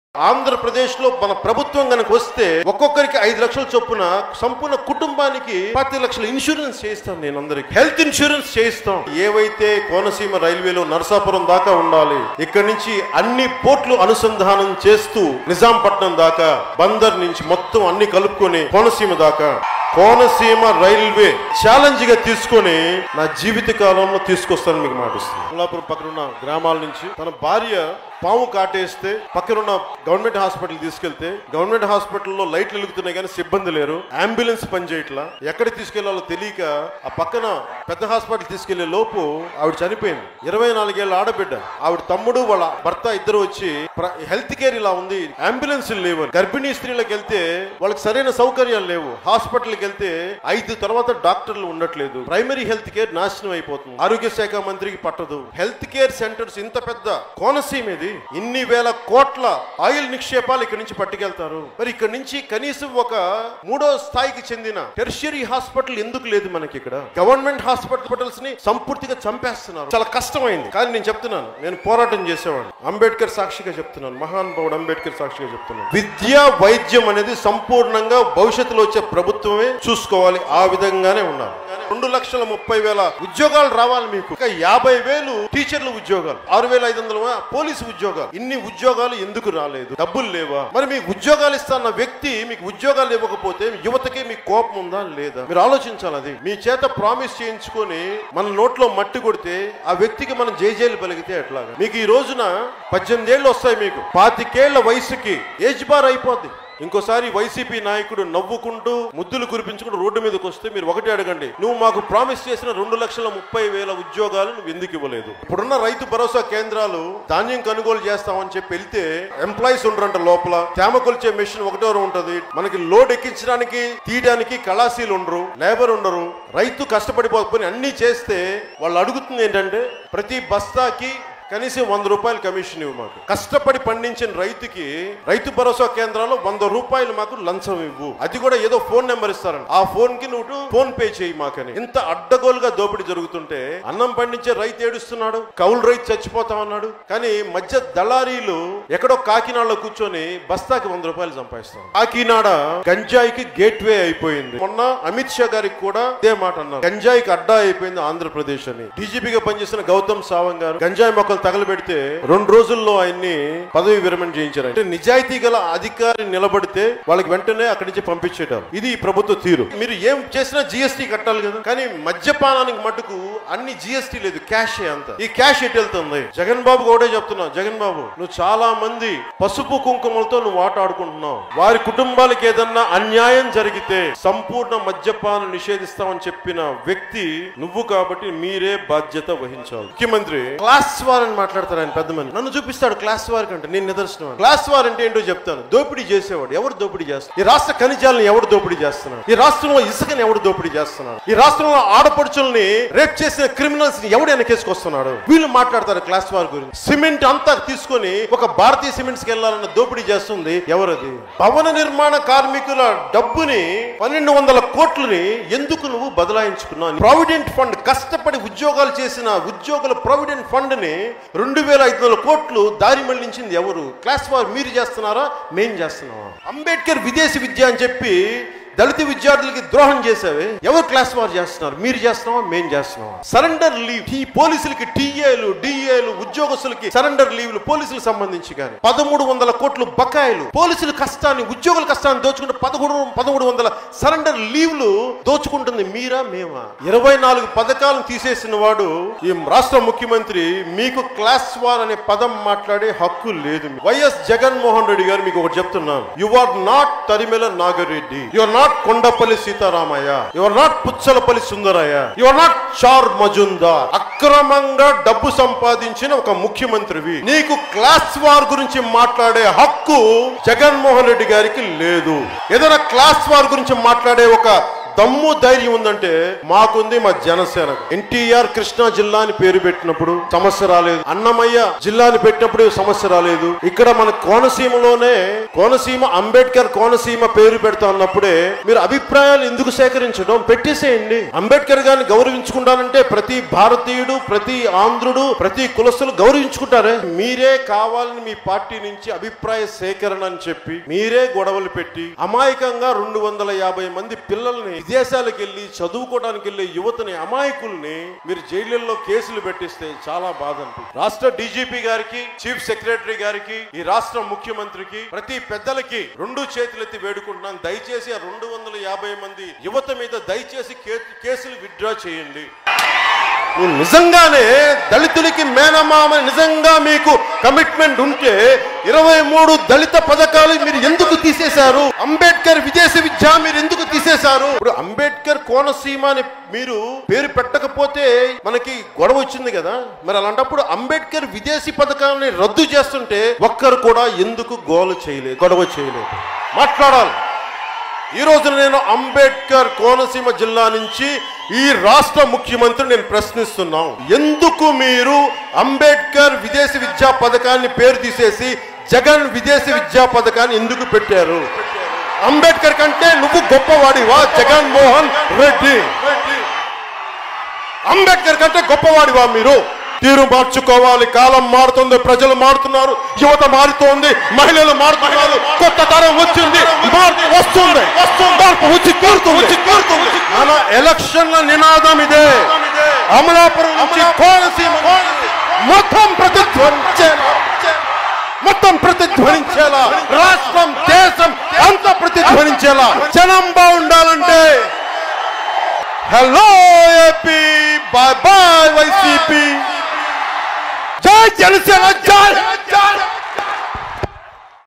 ఆంధ్రప్రదేశ్ లో మన ప్రభుత్వం కనుక వస్తే ఒక్కొక్కరికి ఐదు లక్షల చొప్పున సంపూర్ణ కుటుంబానికి పాతి లక్షల ఇన్సూరెన్స్ చేయిస్తాను నేను అందరికి హెల్త్ ఇన్సూరెన్స్ చేయిస్తాం ఏవైతే కోనసీమ రైల్వేలో నరసాపురం దాకా ఉండాలి ఇక్కడి నుంచి అన్ని పోర్ట్లు అనుసంధానం చేస్తూ నిజాంపట్నం దాకా బందర్ నుంచి మొత్తం అన్ని కలుపుకొని కోనసీమ దాకా కోనసీమ రైల్వే ఛాలెంజ్ గా తీసుకొని నా జీవిత కాలంలో తీసుకొస్తాను మీకు మాటిస్తాను అమలాపురం పక్కనున్న గ్రామాల నుంచి తన భార్య పాము కాటేస్తే పక్కనున్న గవర్నమెంట్ హాస్పిటల్ తీసుకెళ్తే గవర్నమెంట్ హాస్పిటల్లో లైట్లు వెలుగుతున్నాయి కానీ సిబ్బంది లేరు అంబులెన్స్ పనిచేయట్లా ఎక్కడ తీసుకెళ్లాలో తెలియక ఆ పక్కన పెద్ద హాస్పిటల్ తీసుకెళ్లే లోపు ఆవిడ చనిపోయింది ఇరవై నాలుగేళ్ల ఆడబిడ్డ ఆవిడ తమ్ముడు వాళ్ళ భర్త ఇద్దరు వచ్చి హెల్త్ కేర్ ఇలా ఉంది అంబులెన్స్ లేవు గర్భిణీ స్త్రీలకు వెళ్తే వాళ్ళకి సరైన సౌకర్యాలు లేవు హాస్పిటల్కి వెళ్తే ఐదు తర్వాత డాక్టర్లు ఉండట్లేదు ప్రైమరీ హెల్త్ కేర్ నాశనం అయిపోతుంది ఆరోగ్య శాఖ మంత్రికి పట్టదు హెల్త్ కేర్ సెంటర్స్ ఇంత పెద్ద కోనసీమ ఇది ఇన్ని వేల కోట్ల ఆయిల్ నిక్షేపాలు ఇక్కడ నుంచి పట్టుకెళ్తారు మరి ఇక్కడ నుంచి కనీసం ఒక మూడో స్థాయికి చెందిన టెర్షియరీ హాస్పిటల్ ఎందుకు లేదు మనకి ఇక్కడ గవర్నమెంట్ హాస్పిటల్స్ ని సంపూర్తిగా చంపేస్తున్నారు చాలా కష్టమైంది కానీ నేను చెప్తున్నాను నేను పోరాటం చేసేవాడిని అంబేద్కర్ సాక్షిగా చెప్తున్నాను మహానుభావుడు అంబేద్కర్ సాక్షిగా చెప్తున్నాను విద్య వైద్యం అనేది సంపూర్ణంగా భవిష్యత్తులో వచ్చే ప్రభుత్వమే చూసుకోవాలి ఆ విధంగానే ఉండాలి రెండు లక్షల ముప్పై వేల ఉద్యోగాలు రావాలి మీకు ఇంకా యాభై వేలు టీచర్ల ఉద్యోగాలు ఆరు వేల ఐదు వందల పోలీసు ఉద్యోగాలు ఇన్ని ఉద్యోగాలు ఎందుకు రాలేదు డబ్బులు లేవా మరి మీకు ఉద్యోగాలు ఇస్తాన్న వ్యక్తి మీకు ఉద్యోగాలు ఇవ్వకపోతే యువతకి మీకు కోపం ఉందా లేదా మీరు ఆలోచించాలి అది మీ చేత ప్రామిస్ చేయించుకొని మన నోట్లో మట్టి కొడితే ఆ వ్యక్తికి మనం జైజేలు పలిగితే ఎట్లాగా మీకు ఈ రోజున పద్దెనిమిది ఏళ్ళు వస్తాయి మీకు పాతికేళ్ల వయసుకి ఏజ్ బార్ అయిపోద్ది ఇంకోసారి వైసీపీ నాయకుడు నవ్వుకుంటూ ముద్దులు కురిపించుకుంటూ రోడ్డు మీదకి వస్తే మీరు ఒకటి అడగండి నువ్వు మాకు ప్రామిస్ చేసిన రెండు లక్షల ముప్పై వేల ఉద్యోగాలు నువ్వు ఎందుకు ఇవ్వలేదు ఇప్పుడున్న రైతు భరోసా కేంద్రాలు ధాన్యం కొనుగోలు చేస్తామని చెప్పి వెళ్తే ఎంప్లాయీస్ ఉండరంట లోపల తేమ కొలిచే మెషిన్ ఒకటో ఉంటది మనకి లోడ్ ఎక్కించడానికి తీయడానికి కళాశీలు ఉండరు లేబర్ ఉండరు రైతు కష్టపడిపోకపోయి అన్ని చేస్తే వాళ్ళు అడుగుతుంది ఏంటంటే ప్రతి బస్తాకి కనీసం వంద రూపాయలు కమిషన్ ఇవ్వు మాకు కష్టపడి పండించిన రైతుకి రైతు భరోసా కేంద్రాల్లో వంద రూపాయలు మాకు లంచం ఇవ్వు అది కూడా ఏదో ఫోన్ నెంబర్ ఇస్తారంట ఆ ఫోన్ కి నువ్వు ఫోన్ పే చేయి మాకని ఇంత అడ్డగోలుగా దోపిడీ జరుగుతుంటే అన్నం పండించే రైతు ఏడుస్తున్నాడు కౌలు రైతు చచ్చిపోతా ఉన్నాడు కానీ మధ్య దళారీలు ఎక్కడో కాకినాడలో కూర్చొని బస్తాకి వంద రూపాయలు సంపాదిస్తాం కాకినాడ గంజాయికి గేట్ వే అయిపోయింది మొన్న అమిత్ షా గారికి కూడా ఇదే మాట అన్నారు గంజాయికి అడ్డా అయిపోయింది ఆంధ్రప్రదేశ్ అని డీజీపీగా పనిచేసిన గౌతమ్ సావంగ్ గారు గంజాయి మొక్కలు తగలబెడితే రెండు రోజుల్లో ఆయన్ని పదవి విరమణ చేయించారు అంటే నిజాయితీ గల అధికారి నిలబడితే వాళ్ళకి వెంటనే అక్కడి నుంచి పంపించేటారు ఇది ఈ ప్రభుత్వ తీరు మీరు ఏం చేసినా జిఎస్టీ కట్టాలి కదా కానీ మద్యపానానికి మటుకు అన్ని జిఎస్టీ లేదు క్యాష్ అంత ఈ క్యాష్ ఎటు వెళ్తుంది జగన్ బాబు కూడా చెప్తున్నా జగన్ బాబు నువ్వు చాలా మంది పసుపు కుంకుమలతో నువ్వు ఆట ఆడుకుంటున్నావు వారి కుటుంబాలకు ఏదన్నా అన్యాయం జరిగితే సంపూర్ణ మద్యపానం నిషేధిస్తామని చెప్పిన వ్యక్తి నువ్వు కాబట్టి మీరే బాధ్యత వహించాలి ముఖ్యమంత్రి క్లాస్ వార్ అని మాట్లాడతారు ఆయన పెద్ద మంది నన్ను చూపిస్తాడు క్లాస్ వార్ కంటే నేను నిదర్శనం క్లాస్ వార్ అంటే ఏంటో చెప్తాను దోపిడీ చేసేవాడు ఎవరు దోపిడీ చేస్తారు ఈ రాష్ట్ర ఖనిజాలను ఎవడు దోపిడీ చేస్తున్నాడు ఈ రాష్ట్రంలో ఇసుకని ఎవడు దోపిడీ చేస్తున్నాడు ఈ రాష్ట్రంలో ఆడపడుచుల్ని రేప్ చేసిన క్రిమినల్స్ ని ఎవడు వెనకేసుకొస్తున్నాడు వీళ్ళు మాట్లాడతారు క్లాస్ వార్ గురించి సిమెంట్ అంతా తీసుకొని ఒక భారతీయ సిమెంట్స్ కి వెళ్ళాలన్న దోపిడీ చేస్తుంది ఎవరది భవన నిర్మాణ కార్మికుల డబ్బుని పన్నెండు వందల కోట్లని ఎందుకు నువ్వు బదలాయించుకున్నావు ప్రావిడెంట్ ఫండ్ కష్టపడి ఉద్యోగాలు చేసిన ఉద్యోగుల ప్రావిడెంట్ ఫండ్ ని రెండు వేల ఐదు వందల కోట్లు దారి మళ్లించింది ఎవరు క్లాస్ వార్ మీరు చేస్తున్నారా మేం చేస్తున్నావా అంబేద్కర్ విదేశీ విద్య అని చెప్పి దళిత విద్యార్థులకి ద్రోహం చేసావే ఎవరు క్లాస్ వార్ చేస్తున్నారు మీరు చేస్తున్నావా మేం చేస్తున్నావా సరెండర్ లీవ్ ఈ పోలీసులకి టీఏలు డిఏలు ఉద్యోగస్తులకి సరెండర్ లీవ్లు పోలీసులకు సంబంధించి కానీ పదమూడు వందల కోట్లు బకాయిలు పోలీసుల కష్టాన్ని ఉద్యోగుల కష్టాన్ని దోచుకుంటే పదమూడు పదమూడు వందల సరెండర్ లీవ్లు దోచుకుంటుంది మీరా మేమా ఇరవై నాలుగు పథకాలను తీసేసిన వాడు ఈ రాష్ట్ర ముఖ్యమంత్రి మీకు క్లాస్ వార్ అనే పదం మాట్లాడే హక్కు లేదు వైఎస్ జగన్మోహన్ రెడ్డి గారు మీకు ఒకటి చెప్తున్నాను you are not Tarimela Nagareddy you are not Kondapalli Seetharamaiah you are not Puchalapalli Sundarayya you are not Char Majumdar అక్రమంగా డబ్బు సంపాదించిన ఒక ముఖ్యమంత్రివి నీకు క్లాస్ వార్ గురించి మాట్లాడే హక్కు జగన్మోహన్ రెడ్డి గారికి లేదు ఏదైనా క్లాస్ వార్ గురించి మాట్లాడే ఒక దమ్ము ధైర్యం ఉందంటే మాకుంది మా జనసేన ఎన్టీఆర్ కృష్ణా జిల్లా అని పేరు పెట్టినప్పుడు సమస్య రాలేదు అన్నమయ్య జిల్లా అని పెట్టినప్పుడు సమస్య రాలేదు ఇక్కడ మన కోనసీమలోనే కోనసీమ అంబేద్కర్ కోనసీమ పేరు పెడతా ఉన్నప్పుడే మీరు అభిప్రాయాలు ఎందుకు సేకరించడం పెట్టేసేయండి అంబేద్కర్ గారిని గౌరవించుకుంటానంటే ప్రతి భారతీయుడు ప్రతి ఆంధ్రుడు ప్రతి కులస్తులు గౌరవించుకుంటారే మీరే కావాలని మీ పార్టీ నుంచి అభిప్రాయ సేకరణ అని చెప్పి మీరే గొడవలు పెట్టి అమాయకంగా రెండు వందల యాభై మంది పిల్లల్ని విదేశాలకు వెళ్ళి చదువుకోవడానికి వెళ్ళే యువతని అమాయకుల్ని మీరు జైళ్ళల్లో కేసులు పెట్టిస్తే చాలా బాధ అనిపిస్తుంది. రాష్ట్ర డీజీపీ గారికి చీఫ్ సెక్రటరీ గారికి ఈ రాష్ట్ర ముఖ్యమంత్రికి ప్రతి పెద్దలకి రెండు చేతులెత్తి వేడుకుంటున్నాను దయచేసి ఆ రెండు వందల యాభై మంది యువత మీద దయచేసి కే- కేసులు విత్డ్రా చేయండి మీరు నిజంగానే దళితులకి మేనమామ నిజంగా మీకు కమిట్మెంట్ ఉంటే ఇరవై మూడు దళిత పథకాలు మీరు ఎందుకు తీసేశారు అంబేద్కర్ విదేశీ విద్య మీరు ఎందుకు తీసేశారు ఇప్పుడు అంబేద్కర్ కోనసీమ అని మీరు పేరు పెట్టకపోతే మనకి గొడవ వచ్చింది కదా మరి అలాంటప్పుడు అంబేద్కర్ విదేశీ పథకాలని రద్దు చేస్తుంటే ఒక్కరు కూడా ఎందుకు గోలు చేయలేదు గొడవ చేయలేదు మాట్లాడాలి ఈ రోజు నేను అంబేద్కర్ కోనసీమ జిల్లా నుంచి ఈ రాష్ట్ర ముఖ్యమంత్రి నేను ప్రశ్నిస్తున్నాం ఎందుకు మీరు అంబేద్కర్ విదేశీ విద్యా పథకాన్ని పేరు తీసేసి జగన్ విదేశీ విద్యా పథకాన్ని ఎందుకు పెట్టారు అంబేద్కర్ కంటే నువ్వు గొప్పవాడివా జగన్ మోహన్ రెడ్డి అంబేద్కర్ కంటే గొప్పవాడివా మీరు తీరు మార్చుకోవాలి కాలం మారుతుంది ప్రజలు మారుతున్నారు యువత మారుతోంది మహిళలు మారుతున్నారు కొత్త తరం వచ్చింది మార్పు వస్తుంది మార్పు వచ్చి కోరుతుంది మన ఎలక్షన్ల నినాదం ఇదే అమలాపురం నుంచి కోనసీమ మొత్తం ప్రతిధ్వనించేలా మొత్తం ప్రతిధ్వనించేలా రాష్ట్రం దేశం అంత ప్రతిధ్వనించేలా జనం బాగుండాలంటే hello AP bye bye YCP జై జనసేన జై